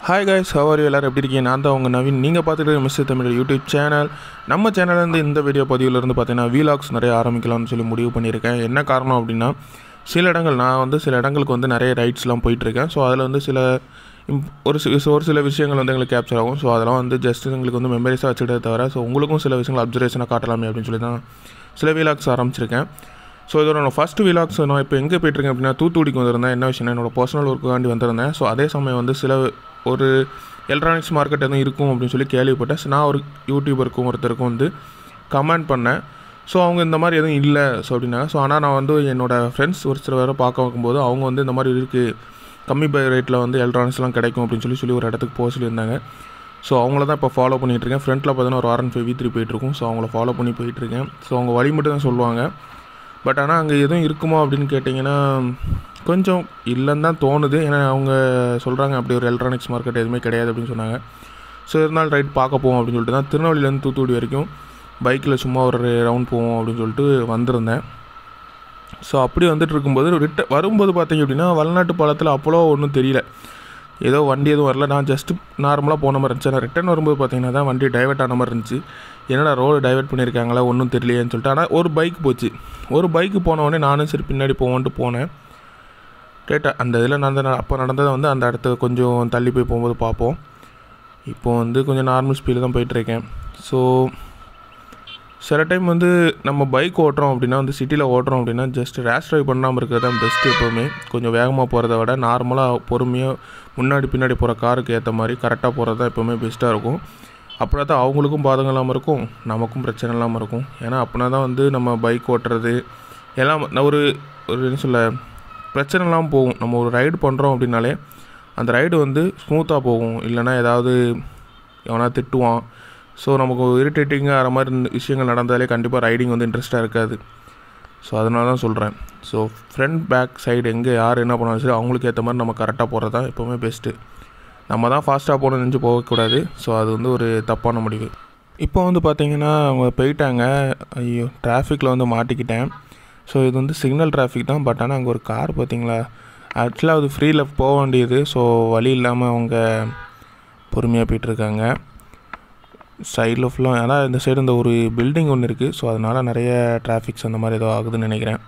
hi guys how are you எல்லாரும் எப்படி இருக்கீங்க நான் தான் உங்கள் நவீன் நீங்கள் பார்த்துட்டு மிஸ் தமிழ் யூடியூப் சேனல் நம்ம சேனல்லேருந்து இந்த வீடியோ பதிவிலேருந்து பார்த்தீங்கன்னா வீலாக்ஸ் நிறைய ஆரம்பிக்கலாம்னு சொல்லி முடிவு பண்ணியிருக்கேன் என்ன காரணம் அப்படின்னா சில இடங்கள் நான் வந்து சில இடங்களுக்கு வந்து நிறைய ரைட்ஸ்லாம் போயிட்டுருக்கேன் ஸோ அதில் வந்து சில இம்ப்- ஒரு சி ஒரு சில விஷயங்கள் வந்து எங்களுக்கு கேப்சர் ஆகும் ஸோ அதெல்லாம் வந்து ஜஸ்ட் எங்களுக்கு வந்து மெமரிஸாக வச்சுக்கிட்டே தவிர ஸோ உங்களுக்கும் சில விஷயங்கள் அப்சர்வேஷனாக காட்டலாமே அப்படின்னு சொல்லி தான் சில வீலாக்ஸ் ஆரம்பிச்சிருக்கேன் ஸோ இதோட நான் ஃபஸ்ட்டு விலாக்ஸ் நான் இப்போ எங்கே போயிட்டுருக்கேன் அப்படின்னா தூத்துக்குடிக்கு வந்திருந்தேன் என்ன விஷயம்னா என்னோட பர்சனல் ஒர்க்குக்காண்டி வந்திருந்தேன் ஸோ அதே சமயம் வந்து சில ஒரு எலக்ட்ரானிக்ஸ் மார்க்கெட் எதுவும் இருக்கும் அப்படின்னு சொல்லி கேள்விப்பட்டேன் So, நான் ஒரு யூடியூபருக்கும் ஒருத்தருக்கும் வந்து கமெண்ட் பண்ணேன் ஸோ அவங்க இந்த மாதிரி எதுவும் இல்லை ஸோ அப்படின்னாங்க ஸோ ஆனால் நான் வந்து என்னோடய ஃப்ரெண்ட்ஸ் ஒரு சில பேரை பார்க்க வைக்கும்போது அவங்க வந்து இந்த மாதிரி இருக்குது கம்மி பை ரேட்டில் வந்து எலக்ட்ரானிக்ஸ்லாம் கிடைக்கும் அப்படின்னு சொல்லி சொல்லி ஒரு இடத்துக்கு போக சொல்லியிருந்தாங்க ஸோ அவங்கள தான் இப்போ ஃபாலோ பண்ணிகிட்ருக்கேன் ஃப்ரண்ட்டில் பார்த்தீங்கன்னா ஒரு ஆர்என் ஃபைவ் வி த்ரீ போயிட்டுருக்கும் ஸோ அவங்கள ஃபாலோ பண்ணி போயிட்டுருக்கேன் ஸோ அவங்க வழி மட்டும் தான் சொல்லுவாங்க பட் ஆனால் அங்கே எதுவும் இருக்குமோ அப்படின்னு கேட்டிங்கன்னா கொஞ்சம் இல்லைன்னு தான் தோணுது ஏன்னா அவங்க சொல்கிறாங்க அப்படி ஒரு எலக்ட்ரானிக்ஸ் மார்க்கெட் எதுவுமே கிடையாது அப்படின்னு சொன்னாங்க ஸோ இருந்தாலும் ரைட் பார்க்க போவோம் அப்படின்னு சொல்லிட்டு தான் திருநெல்வேலியிலேருந்து தூத்துக்குடி வரைக்கும் பைக்கில் சும்மா ஒரு ரவுண்ட் போவோம் அப்படின்னு சொல்லிட்டு வந்திருந்தேன் ஸோ அப்படி வந்துட்டு இருக்கும்போது ரிட்ட வரும்போது பார்த்தீங்க அப்படின்னா வளநாட்டு பாலத்தில் அப்போலோ ஒன்றும் தெரியல ஏதோ வண்டி எதுவும் வரல நான் ஜஸ்ட்டு நார்மலாக போன மாதிரி இருந்துச்சு ஆனால் ரிட்டர்ன் வரும்போது பார்த்தீங்கன்னா தான் வண்டி டைவர்ட் ஆன மாதிரி இருந்துச்சு என்னடா ரோடு டைவர்ட் பண்ணியிருக்காங்களா ஒன்றும் தெரியலையேன்னு சொல்லிட்டு ஆனால் ஒரு பைக் போச்சு ஒரு பைக்கு போன உடனே நானும் சரி பின்னாடி போவோன்ட்டு போனேன் டேட்டா அந்த இதில் நடந்த அப்போ நடந்ததை வந்து அந்த இடத்த கொஞ்சம் தள்ளி போய் போகும்போது பார்ப்போம் இப்போ வந்து கொஞ்சம் நார்மல் ஸ்பீடில் தான் போயிட்டுருக்கேன் ஸோ சில டைம் வந்து நம்ம பைக் ஓட்டுறோம் அப்படின்னா வந்து சிட்டியில் ஓட்டுறோம் அப்படின்னா ஜஸ்ட் ரேஷ் ட்ரைவ் பண்ணாமல் இருக்கிறது தான் பெஸ்ட்டு எப்போவுமே கொஞ்சம் வேகமாக போகிறத விட நார்மலாக பொறுமையாக முன்னாடி பின்னாடி போகிற காருக்கு ஏற்ற மாதிரி கரெக்டாக போகிறது தான் எப்போவுமே பெஸ்ட்டாக இருக்கும் அப்படின்னா தான் அவங்களுக்கும் பாதகம் இல்லாமல் இருக்கும் நமக்கும் பிரச்சனை இல்லாமல் இருக்கும் ஏன்னா அப்படின்னா தான் வந்து நம்ம பைக் ஓட்டுறது எல்லாம் நான் ஒரு ஒரு என்ன சொல்ல பிரச்சனை இல்லாமல் போகும் நம்ம ஒரு ரைடு பண்ணுறோம் அப்படின்னாலே அந்த ரைடு வந்து ஸ்மூத்தாக போகும் இல்லைன்னா ஏதாவது எவனா திட்டுவான் ஸோ நமக்கு இரிட்டேட்டிங்காக ஆகிற மாதிரி இந்த விஷயங்கள் நடந்தாலே கண்டிப்பாக ரைடிங் வந்து இன்ட்ரெஸ்ட்டாக இருக்காது ஸோ அதனால தான் சொல்கிறேன் ஸோ ஃப்ரண்ட் பேக் சைடு எங்கே யார் என்ன பண்ணாலும் சரி அவங்களுக்கு ஏற்ற மாதிரி நம்ம கரெக்டாக போகிறது தான் எப்போவுமே பெஸ்ட்டு நம்ம தான் ஃபாஸ்ட்டாக போகணும்னு நினச்சி போகக்கூடாது ஸோ அது வந்து ஒரு தப்பான முடிவு இப்போ வந்து பார்த்தீங்கன்னா அவங்க போயிட்டாங்க ஐயோ டிராஃபிக்கில் வந்து மாட்டிக்கிட்டேன் ஸோ இது வந்து சிக்னல் டிராஃபிக் தான் பட் ஆனால் அங்கே ஒரு கார் பார்த்தீங்களா ஆக்சுவலாக அது ஃப்ரீ லெஃப்ட் போக வேண்டியது ஸோ வழி இல்லாமல் அவங்க பொறுமையாக போயிட்டுருக்காங்க சைடில் ஃபுல்லாக அதான் இந்த சைடு இந்த ஒரு பில்டிங் ஒன்று இருக்குது ஸோ அதனால் நிறைய டிராஃபிக்ஸ் அந்த மாதிரி ஏதோ ஆகுதுன்னு நினைக்கிறேன்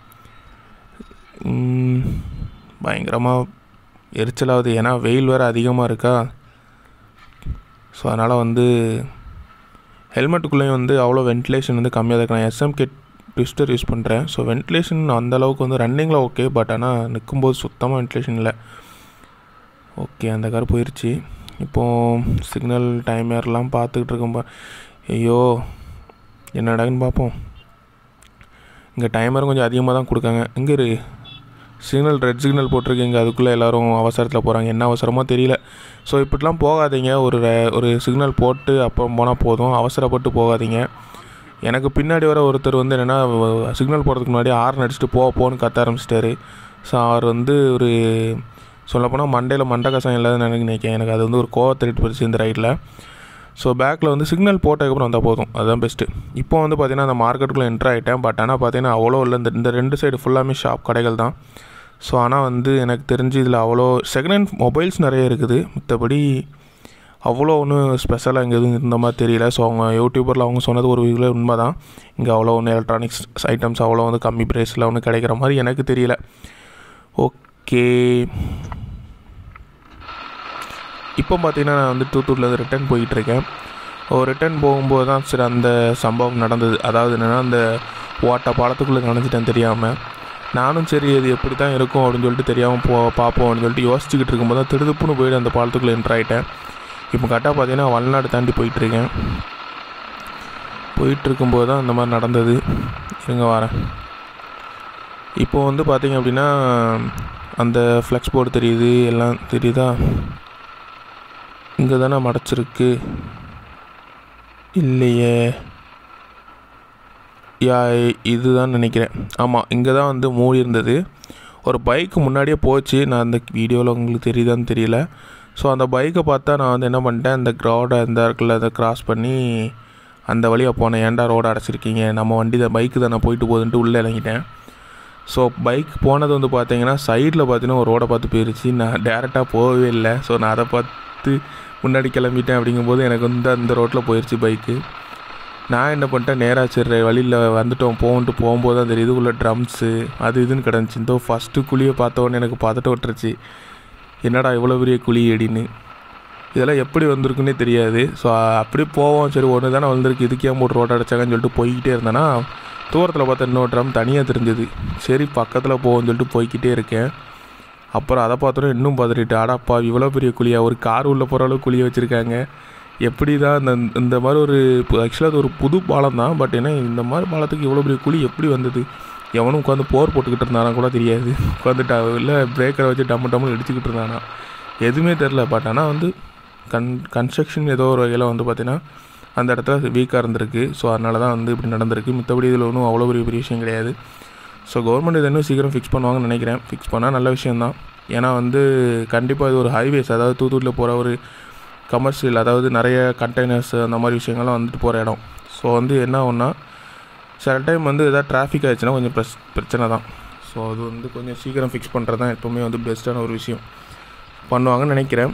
பயங்கரமாக எரிச்சலாகுது ஏன்னா வெயில் வேறு அதிகமாக இருக்கா ஸோ அதனால் வந்து ஹெல்மெட்டுக்குள்ளேயும் வந்து அவ்வளோ வென்டிலேஷன் வந்து கம்மியாக தான் இருக்கு நான் எஸ்எம் கிட் ட்விஸ்டர் யூஸ் பண்ணுறேன் ஸோ வென்டிலேஷன் அந்த அளவுக்கு வந்து ரன்னிங்கில் ஓகே பட் ஆனால் நிற்கும்போது சுத்தமாக வென்டிலேஷன் இல்லை ஓகே அந்த கார் போயிடுச்சு இப்போது சிக்னல் டைமர்லாம் பார்த்துக்கிட்டு இருக்கும்போ ஐயோ என்னடான்னு பார்ப்போம் இங்கே டைமரும் கொஞ்சம் அதிகமாக தான் கொடுக்காங்க இங்கே இரு சிக்னல் ரெட் சிக்னல் போட்டிருக்கீங்க அதுக்குள்ளே எல்லோரும் அவசரத்தில் போகிறாங்க என்ன அவசரமோ தெரியல ஸோ இப்படிலாம் போகாதீங்க ஒரு re- ஒரு சிக்னல் போட்டு அப்புறம் போனால் போதும் அவசரப்பட்டு போகாதீங்க எனக்கு பின்னாடி வர ஒருத்தர் வந்து என்னென்னா சிக்னல் போடுறதுக்கு முன்னாடி ஆர்ன் அடிச்சுட்டு போ போன்னு கத்த ஆரம்பிச்சிட்டாரு ஸோ அவர் வந்து ஒரு சொல்லப்போனால் மண்டையில் மண்டை கசம் இல்லாத நினைக்கிறேன் எனக்கு அது வந்து ஒரு கோவத்தை எடுத்து போயிடுச்சு இந்த ரைடில் ஸோ பேக்கில் வந்து சிக்னல் போட்டதுக்கப்புறம் வந்தால் போதும் அதுதான் பெஸ்ட்டு இப்போ வந்து பார்த்தீங்கன்னா அந்த மார்க்கெட்டுக்குள்ளே என்ட்ரு ஆகிட்டேன் பட் ஆனால் பார்த்தீங்கன்னா அவ்வளோ இல்லை இந்த இந்த ரெண்டு சைடு ஃபுல்லாமே ஷாப் கடைகள் தான் ஸோ ஆனால் வந்து எனக்கு தெரிஞ்சு இதில் அவ்வளோ செகண்ட் ஹேண்ட் மொபைல்ஸ் நிறைய இருக்குது மற்றபடி அவ்வளோ ஒன்றும் ஸ்பெஷலாக இங்கே எதுவும் இருந்த மாதிரி தெரியல ஸோ அவங்க யூடியூபரில் அவங்க சொன்னது ஒரு இதில் உண்மை தான் இங்கே அவ்வளோ ஒன்று எலக்ட்ரானிக்ஸ் ஐட்டம்ஸ் அவ்வளோ வந்து கம்மி ப்ரைஸில் ஒன்றும் கிடைக்கிற மாதிரி எனக்கு தெரியல ஓகே இப்போ பார்த்தீங்கன்னா நான் வந்து தூத்துக்குடிலேருந்து ரிட்டர்ன் போயிட்டுருக்கேன் ஓ ரிட்டர்ன் போகும்போது தான் சரி அந்த சம்பவம் நடந்தது அதாவது என்னென்னா அந்த ஓட்ட பாலத்துக்குள்ளே நினைச்சிட்டேன் தெரியாமல் நானும் சரி இது எப்படி தான் இருக்கும் அப்படின்னு சொல்லிட்டு தெரியாமல் போ பார்ப்போம் அப்படின்னு சொல்லிட்டு யோசிச்சுக்கிட்டு இருக்கும்போது தான் திடுதுப்புன்னு போயிட்டு அந்த பாலத்துக்குள்ளே என்ட்ரு ஆகிட்டேன் இப்போ கரெக்டாக பார்த்தீங்கன்னா வல்நாடு தாண்டி போயிட்டுருக்கேன் போயிட்டு இருக்கும்போது தான் இந்த மாதிரி நடந்தது இருங்க வரேன் இப்போ வந்து பார்த்தீங்க அப்படின்னா அந்த ஃப்ளெக்ஸ் போர்டு தெரியுது எல்லாம் தெரியுதா இங்கே தானே மடைச்சிருக்கு இல்லையே யா இதுதான் நினைக்கிறேன் ஆமாம் இங்கே தான் வந்து மூடி இருந்தது ஒரு பைக் முன்னாடியே போச்சு நான் அந்த வீடியோவில் உங்களுக்கு தெரியுதான்னு தெரியல ஸோ அந்த பைக்கை பார்த்தா நான் வந்து என்ன பண்ணிட்டேன் இந்த ரோடை இந்த இடத்துல அதை கிராஸ் பண்ணி அந்த வழியாக போனேன் ஏன்டா ரோடு அடைச்சிருக்கீங்க நம்ம வண்டி தான் பைக்கு தானே போயிட்டு போகுதுன்ட்டு உள்ளே இறங்கிட்டேன் ஸோ பைக் போனது வந்து பார்த்தீங்கன்னா சைடில் பார்த்தீங்கன்னா ஒரு ரோடை பார்த்து போயிருச்சு நான் டேரெக்டாக போகவே இல்லை ஸோ நான் அதை பார்த்து எடுத்து முன்னாடி கிளம்பிட்டேன் அப்படிங்கும்போது எனக்கு வந்து அந்த ரோட்டில் போயிடுச்சு பைக்கு நான் என்ன பண்ணிட்டேன் நேராக சரி வழியில் வந்துட்டோம் போகன்ட்டு போகும்போது தான் தெரியுது உள்ள ட்ரம்ஸு அது இதுன்னு கிடந்துச்சு இந்த ஃபஸ்ட்டு குழியை பார்த்த உடனே எனக்கு பதட்ட விட்டுருச்சு என்னடா இவ்வளோ பெரிய குழி அப்படின்னு இதெல்லாம் எப்படி வந்திருக்குன்னே தெரியாது ஸோ அப்படியே போவோம் சரி ஒன்று தானே வந்திருக்கு இதுக்கே போட்டு ரோட் அடைச்சாங்கன்னு சொல்லிட்டு போய்கிட்டே இருந்தேன்னா தூரத்தில் பார்த்தா இன்னொரு ட்ரம் தனியாக தெரிஞ்சது சரி பக்கத்தில் போவோம்னு சொல்லிட்டு போய்கிட்டே இருக்கேன் அப்புறம் அதை பார்த்தோன்னே இன்னும் பார்த்துட்டு ஆடாப்பா இவ்வளோ பெரிய குழியா ஒரு கார் உள்ளே போகிற அளவுக்கு குழியை வச்சுருக்காங்க எப்படி தான் இந்த இந்த மாதிரி ஒரு ஆக்சுவலாக அது ஒரு புது பாலம் தான் பட் ஏன்னா இந்த மாதிரி பாலத்துக்கு இவ்வளோ பெரிய குழி எப்படி வந்தது எவனும் உட்காந்து போர் போட்டுக்கிட்டு இருந்தானா கூட தெரியாது உட்காந்துட்டா இல்லை பிரேக்கரை வச்சு டம்மு டம்முன்னு இடிச்சுக்கிட்டு இருந்தானா எதுவுமே தெரில பட் ஆனால் வந்து கன் கன்ஸ்ட்ரக்ஷன் ஏதோ ஒரு வகையில் வந்து பார்த்தீங்கன்னா அந்த இடத்துல வீக்காக இருந்திருக்கு ஸோ அதனால தான் வந்து இப்படி நடந்திருக்கு மித்தபடி இதில் ஒன்றும் அவ்வளோ பெரிய பெரிய விஷயம் கிடையாது ஸோ கவர்மெண்ட் இதை இன்னும் சீக்கிரம் ஃபிக்ஸ் பண்ணுவாங்கன்னு நினைக்கிறேன் ஃபிக்ஸ் பண்ணால் நல்ல விஷயந்தான் ஏன்னா வந்து கண்டிப்பாக இது ஒரு ஹைவேஸ் அதாவது தூத்துக்குடியில் போகிற ஒரு கமர்ஷியல் அதாவது நிறைய கண்டெய்னர்ஸ் அந்த மாதிரி விஷயங்கள்லாம் வந்துட்டு போகிற இடம் ஸோ வந்து என்ன ஆகும்னா சில டைம் வந்து எதாவது டிராஃபிக் ஆயிடுச்சுன்னா கொஞ்சம் ப்ரெஸ் பிரச்சனை தான் ஸோ அது வந்து கொஞ்சம் சீக்கிரம் ஃபிக்ஸ் பண்ணுறது தான் எப்போவுமே வந்து பெஸ்ட்டான ஒரு விஷயம் பண்ணுவாங்கன்னு நினைக்கிறேன்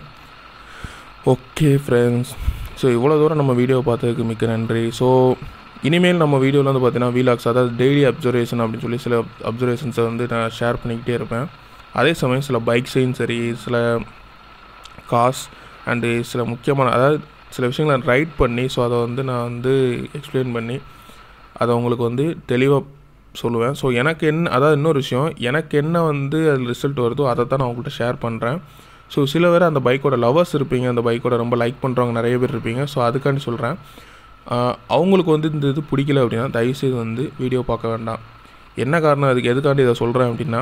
ஓகே ஃப்ரெண்ட்ஸ் ஸோ இவ்வளோ தூரம் நம்ம வீடியோ பார்த்ததுக்கு மிக்க நன்றி ஸோ இனிமேல் நம்ம வீடியோவில் வந்து பார்த்தீங்கன்னா வீலாக்ஸ் அதாவது டெய்லி அப்சர்வேஷன் அப்படின்னு சொல்லி சில அப்சர்வேஷன்ஸை வந்து நான் ஷேர் பண்ணிக்கிட்டே இருப்பேன் அதே சமயம் சில பைக்ஸையும் சரி சில காஸ் அண்டு சில முக்கியமான அதாவது சில விஷயங்களை ரைட் பண்ணி ஸோ அதை வந்து நான் வந்து எக்ஸ்பிளைன் பண்ணி அதை உங்களுக்கு வந்து தெளிவாக சொல்லுவேன் ஸோ எனக்கு என்ன அதாவது இன்னொரு விஷயம் எனக்கு என்ன வந்து அதில் ரிசல்ட் வருதோ அதை தான் நான் உங்கள்கிட்ட ஷேர் பண்ணுறேன் ஸோ சில பேர் அந்த பைக்கோட லவர்ஸ் இருப்பீங்க அந்த பைக்கோட ரொம்ப லைக் பண்ணுறவங்க நிறைய பேர் இருப்பீங்க ஸோ அதுக்காண்டி சொல்கிறேன் அவங்களுக்கு வந்து இந்த இது பிடிக்கல அப்படின்னா தயவுசெய்து வந்து வீடியோ பார்க்க வேண்டாம் என்ன காரணம் அதுக்கு எதுக்காண்டி இதை சொல்கிறேன் அப்படின்னா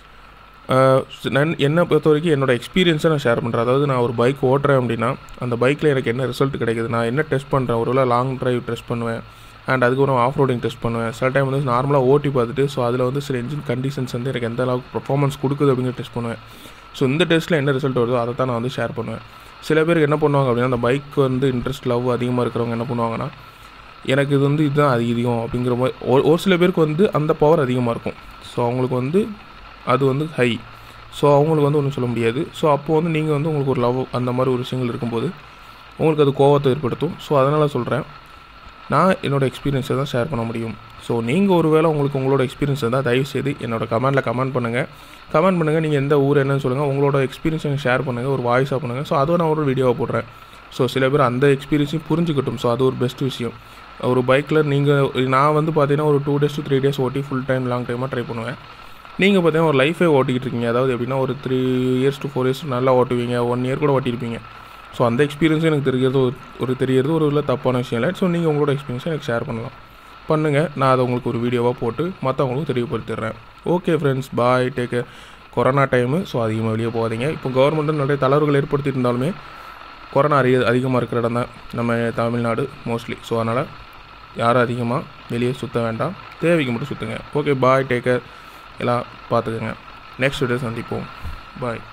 நான் என்னை பொறுத்த வரைக்கும் என்னோடய எக்ஸ்பீரியன்ஸை நான் ஷேர் பண்ணுறேன் அதாவது நான் ஒரு பைக் ஓட்டுறேன் அப்படின்னா அந்த பைக்கில் எனக்கு என்ன ரிசல்ட் கிடைக்குது நான் என்ன டெஸ்ட் பண்ணுறேன் ஒருவேளை லாங் ட்ரைவ் டெஸ்ட் பண்ணுவேன் அண்ட் அதுக்கப்புறம் ஆஃப் ரோடிங் டெஸ்ட் பண்ணுவேன் சில டைம் வந்து நார்மலாக ஓட்டி பார்த்துட்டு ஸோ அதில் வந்து சில என்ஜின் கண்டிஷன்ஸ் வந்து எனக்கு எந்த அளவுக்கு பர்ஃபார்மன்ஸ் கொடுக்குது அப்படிங்கிற டெஸ்ட் பண்ணுவேன் ஸோ இந்த டெஸ்ட்டில் என்ன ரிசல்ட் வருதோ அதை தான் நான் வந்து ஷேர் பண்ணுவேன் சில பேருக்கு என்ன பண்ணுவாங்க அப்படின்னா அந்த பைக் வந்து இன்ட்ரெஸ்ட் லவ் அதிகமாக இருக்கிறவங்க என்ன பண்ணுவாங்கன்னா எனக்கு இது வந்து இதுதான் அதிகம் அப்படிங்கிற மாதிரி ஒரு ஒரு சில பேருக்கு வந்து அந்த பவர் அதிகமாக இருக்கும் ஸோ அவங்களுக்கு வந்து அது வந்து ஹை ஸோ அவங்களுக்கு வந்து ஒன்றும் சொல்ல முடியாது ஸோ அப்போது வந்து நீங்கள் வந்து உங்களுக்கு ஒரு லவ் அந்த மாதிரி ஒரு விஷயங்கள் இருக்கும்போது உங்களுக்கு அது கோவத்தை ஏற்படுத்தும் ஸோ அதனால் சொல்கிறேன் நான் என்னோடய எக்ஸ்பீரியன்ஸை தான் ஷேர் பண்ண முடியும் ஸோ நீங்கள் ஒரு வேளை உங்களுக்கு உங்களோட எக்ஸ்பீரியன்ஸ் இருந்தால் தயவுசெய்து என்னோட கமெண்ட்டில் கமெண்ட் பண்ணுங்கள் கமெண்ட் பண்ணுங்கள் நீங்கள் எந்த ஊர் என்னன்னு சொல்லுங்கள் உங்களோட எக்ஸ்பீரியன்ஸ் எனக்கு ஷேர் பண்ணுங்கள் ஒரு வாய்ஸாக பண்ணுங்கள் ஸோ அதுவும் நான் ஒரு வீடியோவை போடுறேன் ஸோ சில பேர் அந்த எக்ஸ்பீரியன்ஸையும் புரிஞ்சுக்கட்டும் ஸோ அது ஒரு பெஸ்ட் விஷயம் ஒரு பைக்கில் நீங்கள் நான் வந்து பார்த்தீங்கன்னா ஒரு two days to three days ஓட்டி ஃபுல் டைம் லாங் டைமாக ட்ரை பண்ணுவேன் நீங்கள் பார்த்தீங்கன்னா ஒரு லைஃபே ஓட்டிக்கிட்டு இருக்கீங்க அதாவது எப்படின்னா ஒரு three years to four years நல்லா ஓட்டுவீங்க ஒன் இயர் கூட ஓட்டியிருப்பீங்க ஸோ அந்த எக்ஸ்பீரியன்ஸும் எனக்கு தெரிகிறது ஒரு ஒரு தெரியறது ஒரு இல்லை தப்பான விஷயம் இல்லை ஸோ நீங்கள் உங்களோட எக்ஸ்பீரியன்ஸை எனக்கு ஷேர் பண்ணலாம் பண்ணுங்கள் நான் அதை உங்களுக்கு ஒரு வீடியோவாக போட்டு மற்றவங்களுக்கும் தெரியப்படுத்திடுறேன் okay friends bye take corona time so அதிகமாக வெளியே போகாதீங்க இப்போ கவர்மெண்ட்டு நிறைய தளர்வுகள் ஏற்படுத்தியிருந்தாலுமே கொரோனா அதிக அதிகமாக இருக்கிற இடம் தான் நம்ம தமிழ்நாடு மோஸ்ட்லி ஸோ அதனால் யாரும் அதிகமாக வெளியே சுற்ற வேண்டாம் தேவைக்கு மட்டும் சுற்றுங்க ஓகே பாய் டேக்கர் எல்லாம் பார்த்துக்கோங்க நெக்ஸ்ட் வீடியோ சந்திப்போம் பாய்